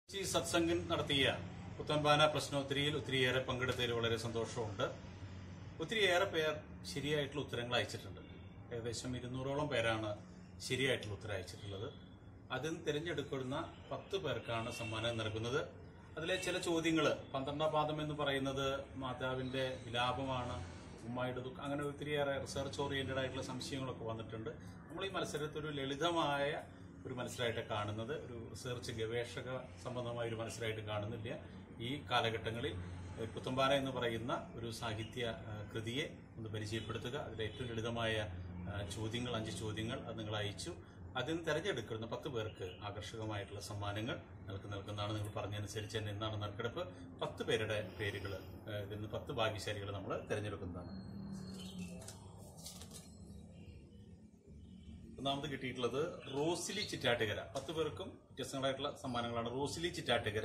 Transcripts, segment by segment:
ഈ സത്സംഗം നടത്തിയ പുത്തൻപാന പ്രശ്നോത്തരിയിൽ ഒത്തിരിയേറെ പങ്കെടുത്തതിൽ വളരെ സന്തോഷമുണ്ട് ഒത്തിരിയേറെ പേർ ശരിയായിട്ടുള്ള ഉത്തരങ്ങൾ അയച്ചിട്ടുണ്ട് ഏകദേശം ഇരുന്നൂറോളം പേരാണ് ശരിയായിട്ടുള്ള ഉത്തരം അയച്ചിട്ടുള്ളത് അതിൽ നിന്ന് തിരഞ്ഞെടുക്കുന്ന പത്ത് പേർക്കാണ് സമ്മാനം നൽകുന്നത് അതിലെ ചില ചോദ്യങ്ങൾ പന്ത്രണ്ടാം പാദം എന്ന് പറയുന്നത് മാതാവിന്റെ വിലാപമാണ് ഉമ്മായുടെ ദുഃഖം അങ്ങനെ ഒത്തിരിയേറെ റിസർച്ച് ഓറിയന്റഡ് ആയിട്ടുള്ള സംശയങ്ങളൊക്കെ വന്നിട്ടുണ്ട് നമ്മൾ ഈ മത്സരത്തിൽ ഒരു ലളിതമായ ഒരു മത്സരമായിട്ട് കാണുന്നത് ഒരു റിസർച്ച് ഗവേഷക സംബന്ധമായ ഒരു മത്സരമായിട്ട് കാണുന്നില്ല ഈ കാലഘട്ടങ്ങളിൽ ഏഹ്, പുത്തമ്പാന എന്ന് പറയുന്ന ഒരു സാഹിത്യ ആ, കൃതിയെ ഒന്ന് പരിചയപ്പെടുത്തുക അതിലെ ഏറ്റവും ലളിതമായ ആ, ചോദ്യങ്ങൾ അഞ്ച് ചോദ്യങ്ങൾ അത് നിങ്ങൾ അയച്ചു അതിൽ നിന്ന് തെരഞ്ഞെടുക്കുന്ന പത്ത് പേർക്ക് ആകർഷകമായിട്ടുള്ള സമ്മാനങ്ങൾ നിങ്ങൾക്ക് നൽകുന്നതാണ് നിങ്ങൾ പറഞ്ഞതനുസരിച്ച് തന്നെ ഇന്നാണ് നറുക്കെടുപ്പ് പത്ത് പേരുടെ പേരുകൾ ഇതിൽ നിന്ന് പത്ത് ഭാഗ്യശാലികൾ നമ്മൾ തിരഞ്ഞെടുക്കുന്നതാണ് ഒന്നാമത് കിട്ടിയിട്ടുള്ളത് റോസിലി ചിറ്റാട്ടുകര പത്ത് പേർക്കും വ്യത്യസ്തങ്ങളായിട്ടുള്ള സമ്മാനങ്ങളാണ് റോസിലി ചിറ്റാട്ടുകര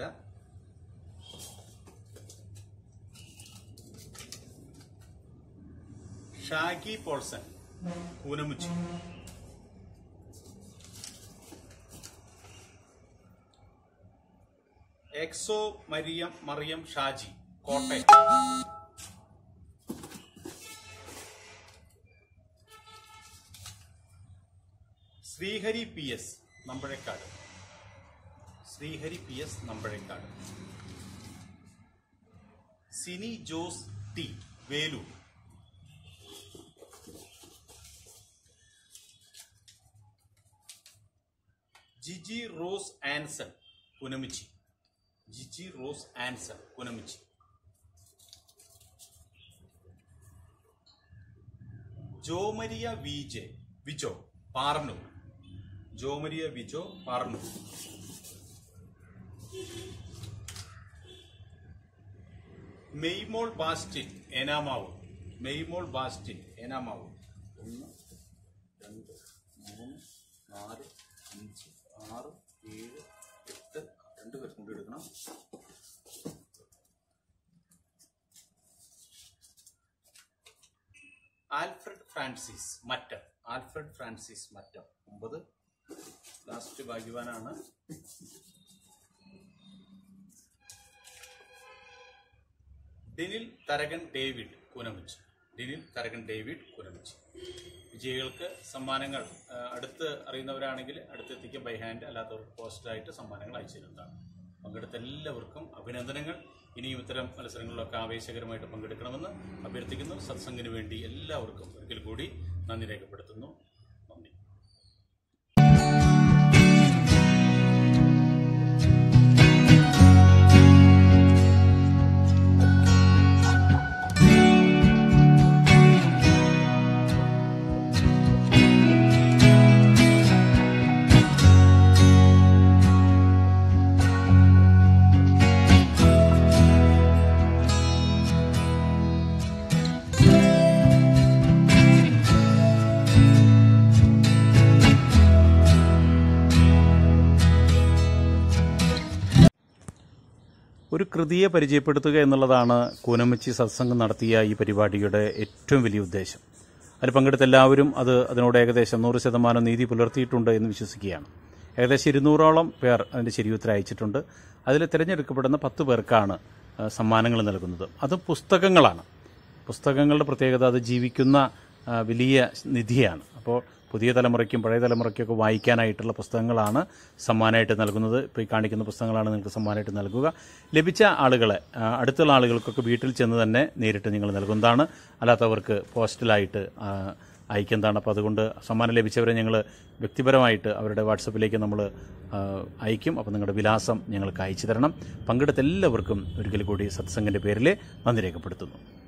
ഷാഗി പോൾസൺ കൂനമുച്ചി എക്സോ Mariyam Mariyam Shaji Kottayam Sreehari P S Nambazhakkad Sreehari P S Nambazhakkad Sini Jose T Velur Jiji Rose Anson Punamichi Jiji Rose Anson Punamichi Jomaria V J Vijo Parnur Jomaria Vijo Parnur Maymol Bastin Enamavur Maymol Bastin Enamavur ഒന്ന് രണ്ട് മൂന്ന് നാല് അഞ്ച് ആറ് ഏഴ് എട്ട് രണ്ട് പേർ കൊണ്ട് എടുക്കണം ആൽഫ്രഡ് ഫ്രാൻസിസ് മറ്റം ആൽഫ്രഡ് ഫ്രാൻസിസ് മറ്റം ഒമ്പത് ലാസ്റ്റ് ഭാഗ്യവാനാണ് ഡിനിൽ തരകൻ ഡേവിഡ് കൂനമിച്ച് ഡിനിൽ തരകൻ ഡേവിഡ് കൂനമിച്ച് വിജയികൾക്ക് സമ്മാനങ്ങൾ ആ, അടുത്ത് അറിയുന്നവരാണെങ്കിൽ അടുത്തെത്തിക്കുക ബൈ ഹാൻഡ് അല്ലാത്തവർക്ക് പോസ്റ്റായിട്ട് സമ്മാനങ്ങൾ അയച്ചു തരുന്നതാണ് പങ്കെടുത്ത എല്ലാവർക്കും അഭിനന്ദനങ്ങൾ ഇനിയും ഇത്തരം മത്സരങ്ങളിലൊക്കെ ആവേശകരമായിട്ട് പങ്കെടുക്കണമെന്ന് അഭ്യർത്ഥിക്കുന്നു സത്സംഗിന് വേണ്ടി എല്ലാവർക്കും ഒരിക്കൽ കൂടി നന്ദി രേഖപ്പെടുത്തുന്നു നന്ദി ഒരു കൃതിയെ പരിചയപ്പെടുത്തുക എന്നുള്ളതാണ് കൂനമിച്ചി സത്സംഗം നടത്തിയ ഈ പരിപാടിയുടെ ഏറ്റവും വലിയ ഉദ്ദേശം അതിൽ പങ്കെടുത്ത എല്ലാവരും അത് അതിനോട് ഏകദേശം നൂറ് ശതമാനം നീതി പുലർത്തിയിട്ടുണ്ട് എന്ന് വിശ്വസിക്കുകയാണ് ഏകദേശം ഇരുന്നൂറോളം പേർ അതിന്റെ ശരിയുത്തരം അയച്ചിട്ടുണ്ട് അതിൽ തിരഞ്ഞെടുക്കപ്പെടുന്ന പത്ത് പേർക്കാണ് ആ, സമ്മാനങ്ങൾ നൽകുന്നത് അത് പുസ്തകങ്ങളാണ് പുസ്തകങ്ങളുടെ പ്രത്യേകത അത് ജീവിക്കുന്ന ആ, വലിയ നിധിയാണ് അപ്പോൾ പുതിയ തലമുറയ്ക്കും പഴയ തലമുറയ്ക്കൊക്കെ വായിക്കാനായിട്ടുള്ള പുസ്തകങ്ങളാണ് സമ്മാനമായിട്ട് നൽകുന്നത് ഇപ്പോൾ ഈ കാണിക്കുന്ന പുസ്തകങ്ങളാണ് നിങ്ങൾക്ക് സമ്മാനമായിട്ട് നൽകുക ലഭിച്ച ആളുകളെ ആ, അടുത്തുള്ള ആളുകൾക്കൊക്കെ വീട്ടിൽ ചെന്ന് തന്നെ നേരിട്ട് നിങ്ങൾ നൽകുന്നതാണ് അല്ലാത്തവർക്ക് പോസ്റ്റലായിട്ട് ആ, അയക്കുന്നതാണ് അപ്പോൾ അതുകൊണ്ട് സമ്മാനം ലഭിച്ചവരെ ഞങ്ങൾ വ്യക്തിപരമായിട്ട് അവരുടെ വാട്സപ്പിലേക്ക് നമ്മൾ അയക്കും അപ്പോൾ നിങ്ങളുടെ വിലാസം ഞങ്ങൾക്ക് അയച്ചു തരണം പങ്കെടുത്ത എല്ലാവർക്കും ഒരിക്കൽ കൂടി സത്സംഗിൻ്റെ പേരിൽ നന്ദി രേഖപ്പെടുത്തുന്നു